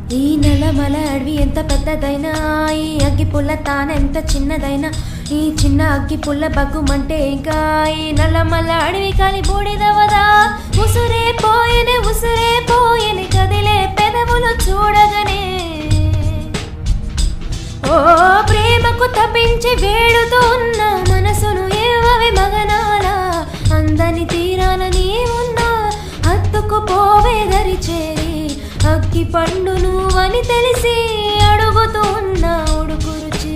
ఈ నల్లమల అడవి ఎంత పెద్దదైనా ఈ అగ్గి పుల్ల తానెంత చిన్నదైనా ఈ చిన్న అగ్గి పుల్ల బగ్గుమంటే ఇంకా ఈ నల్లమల అడవి కాలి బూడిదవదా ఉసురే పోయెనే ఉసురే పోయెనే కదిలే పెదవులు చూడగనే ఓ ప్రేమకు తప్పించి వేడుతూ ఉన్న మనసును ఏవవి మగనాల అందని తీరాలని ఉన్నా హత్తుకు పోవే దరి చేరి అగ్గి పండు నువ్వని తెలిసి అడుగుతూ ఉన్న ఉడుకు రుచి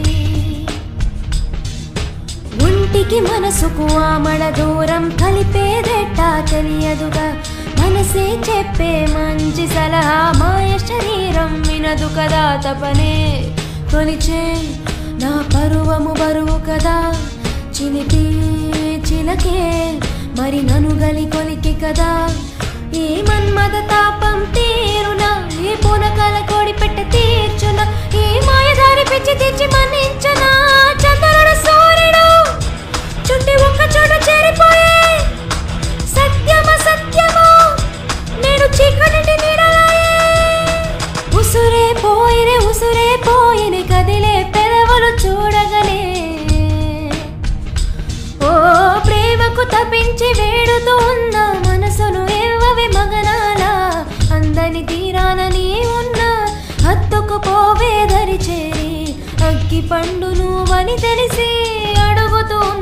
ఒంటికి మనసుకు ఆమడ దూరం కలిపేదెట్టా తెలియదుగా మనసే చెప్పే మంచి సలహా మాయ శరీరం వినదు కదా తపనే కొలిచే నా పరువము బరువు కదా చిలిపి చిలకే మరి నను గలి కొలికి కదా ఈ మన్మద తాపం తీరునా ఈ పూనకాల కోడి పెట్ట తీర్చునా ఈ మాయదారి పిచ్చి తీర్చి మన్నించనా చంద్రుడు సూర్యుడు చుట్టి ఒక్క చోట చేరిపోయే సత్యమ సత్యము నేను చీకటి నీడలాయే ఉసురే పోయినే ఉసురే పోయినే కదిలే పెదవులు చూడగలే ఓ ప్రేమకు తప్పించి వేడుతూ ఉన్న మనసును ఏవవి మగనాల అందని తీరానని ఉన్న హత్తుకు పోవే దరి చేరి అగ్గి పండు నువ్వని తెలిసి అడుగుతూ